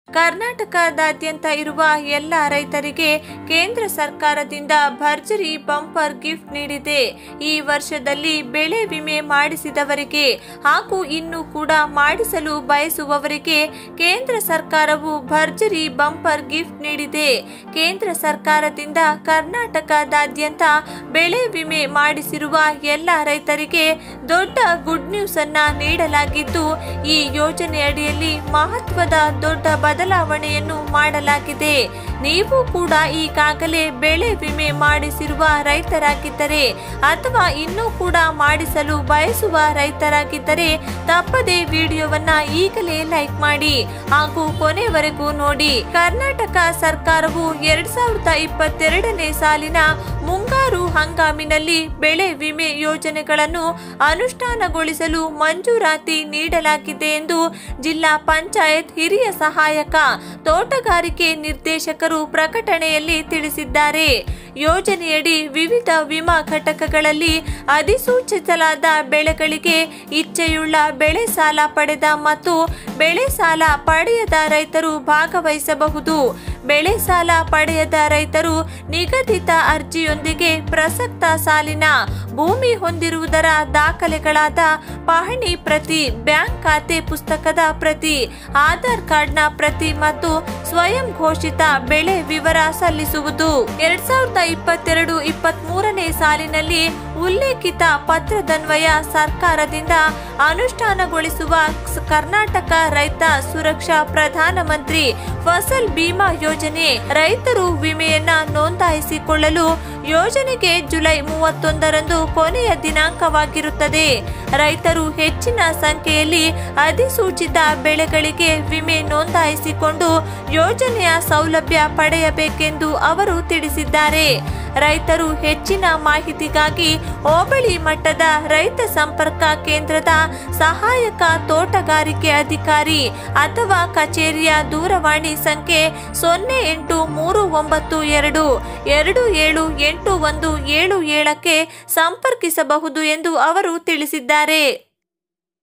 ಕರ್ನಾಟಕದಾದ್ಯಂತ ಇರುವ ಎಲ್ಲ ರೈತರಿಗೆ ಕೇಂದ್ರ ಸರ್ಕಾರದಿಂದ ಭರ್ಜರಿ ಬಂಪರ್ ಗಿಫ್ಟ್ ನೀಡಿದೆ ಈ ವರ್ಷದಲ್ಲಿ ಬೆಳೆ ವಿಮೆ ಮಾಡಿಸಿದವರಿಗೆ ಹಾಗೂ ಇನ್ನು ಕೂಡ ಮಾಡಿಸಲು ಬಯಸುವವರಿಗೆ ಕೇಂದ್ರ ಸರ್ಕಾರವು ಭರ್ಜರಿ ಬಂಪರ್ ಗಿಫ್ಟ್ ನೀಡಿದೆ ಕೇಂದ್ರ ಸರ್ಕಾರದಿಂದ ಕರ್ನಾಟಕದಾದ್ಯಂತ ಬೆಳೆ ವಿಮೆ ಮಾಡಿಸಿರುವ ಎಲ್ಲ ರೈತರಿಗೆ ದೊಡ್ಡ ಗುಡ್ ನ್ಯೂಸ್ ಅನ್ನ ನೀಡಲಾಗಿದ್ದು ಈ ಯೋಜನೆ ಅಡಿಯಲ್ಲಿ ಮಹತ್ವದ ದೊಡ್ಡ ಬದಲಾವಣೆಯನ್ನು ಮಾಡಲಾಗಿದೆ ನೀವು ಕೂಡ ಈಗಾಗಲೇ ಬೆಳೆ ವಿಮೆ ಮಾಡಿಸಿರುವ ರೈತರಾಗಿದ್ದರೆ ಅಥವಾ ಇನ್ನೂ ಕೂಡ ಮಾಡಿಸಲು ಬಯಸುವ ರೈತರಾಗಿದ್ದರೆ ತಪ್ಪದೆ ವಿಡಿಯೋವನ್ನ ಈಗಲೇ ಲೈಕ್ ಮಾಡಿ ಹಾಗೂ ಕೊನೆವರೆಗೂ ನೋಡಿ ಕರ್ನಾಟಕ ಸರ್ಕಾರವು ಎರಡ್ ಸಾವಿರದ ಇಪ್ಪತ್ತೆರಡನೇ ಸಾಲಿನ ಮುಂಗಾರು ಹಂಗಾಮಿನಲ್ಲಿ ಬೆಳೆ ವಿಮೆ ಯೋಜನೆಗಳನ್ನು ಅನುಷ್ಠಾನಗೊಳಿಸಲು ಮಂಜೂರಾತಿ ನೀಡಲಾಗಿದೆ ಎಂದು ಜಿಲ್ಲಾ ಪಂಚಾಯತ್ ಹಿರಿಯ ಸಹಾಯಕ ತೋಟಗಾರಿಕೆ ನಿರ್ದೇಶಕರು ಪ್ರಕಟಣೆಯಲ್ಲಿ ತಿಳಿಸಿದ್ದಾರೆ ಯೋಜನೆಯಡಿ ವಿವಿಧ ವಿಮಾ ಘಟಕಗಳಲ್ಲಿ ಅಧಿಸೂಚಿಸಲಾದ ಬೆಳೆಗಳಿಗೆ ಇಚ್ಛೆಯುಳ್ಳ ಬೆಳೆ ಸಾಲ ಪಡೆದ ಮತ್ತು ಬೆಳೆ ಸಾಲ ಪಡೆಯದ ರೈತರು ಭಾಗವಹಿಸಬಹುದು ಬೆಳೆ ಸಾಲ ಪಡೆಯದ ರೈತರು ನಿಗದಿತ ಅರ್ಜಿಯೊಂದಿಗೆ ಪ್ರಸಕ್ತ ಸಾಲಿನ ಭೂಮಿ ಹೊಂದಿರುವುದರ ದಾಖಲೆಗಳಾದ ಪಹಣಿ ಪ್ರತಿ ಬ್ಯಾಂಕ್ ಖಾತೆ ಪುಸ್ತಕದ ಪ್ರತಿ ಆಧಾರ್ ಕಾರ್ಡ್ನ ಪ್ರತಿ ಮತ್ತು ಸ್ವಯಂ ಘೋಷಿತ ಬೆಳೆ ವಿವರ ಸಲ್ಲಿಸುವುದು ಎರಡ್ ಸಾವಿರದ ಇಪ್ಪತ್ತೆರಡು ಇಪ್ಪತ್ತ್ ಮೂರನೇ ಸಾಲಿನಲ್ಲಿ ಉಲ್ಲೇಖಿತ ಪತ್ರದನ್ವಯ ಸರ್ಕಾರದಿಂದ ಅನುಷ್ಠಾನಗೊಳಿಸುವ ಸ್- ಕರ್ನಾಟಕ ರೈತ ಸುರಕ್ಷಾ ಪ್ರಧಾನಮಂತ್ರಿ ಫಸಲ್ ಬಿಮಾ ಯೋಜನೆ ರೈತರು ವಿಮೆಯನ್ನ ನೋಂದಾಯಿಸಿಕೊಳ್ಳಲು ಯೋಜನೆಗೆ ಜುಲೈ ಮೂವತ್ತೊಂದರಂದು ಕೊನೆಯ ದಿನಾಂಕವಾಗಿರುತ್ತದೆ ರೈತರು ಹೆಚ್ಚಿನ ಸಂಖ್ಯೆಯಲ್ಲಿ ಅಧಿಸೂಚಿತ ಬೆಳೆಗಳಿಗೆ ವಿಮೆ ನೋಂದಾಯಿಸಿಕೊಂಡು ಯೋಜನೆಯ ಸೌಲಭ್ಯ ಪಡೆಯಬೇಕೆಂದು ಅವರು ತಿಳಿಸಿದ್ದಾರೆ ರೈತರು ಹೆಚ್ಚಿನ ಮಾಹಿತಿಗಾಗಿ ಹೋಬಳಿ ಮಟ್ಟದ ರೈತ ಸಂಪರ್ಕ ಕೇಂದ್ರದ ಸಹಾಯಕ ತೋಟಗಾರಿಕೆ ಅಧಿಕಾರಿ ಅಥವಾ ಕಚೇರಿಯ ದೂರವಾಣಿ ಸಂಖ್ಯೆ ಸೊನ್ನೆ ಎಂಟು ಮೂರು ಒಂಬತ್ತು ಎರಡು ಎರಡು ಏಳು ಎಂಟು ಒಂದು ಏಳು ಏಳಕ್ಕೆ ಸಂಪರ್ಕಿಸಬಹುದು ಎಂದು ಅವರು ತಿಳಿಸಿದ್ದಾರೆ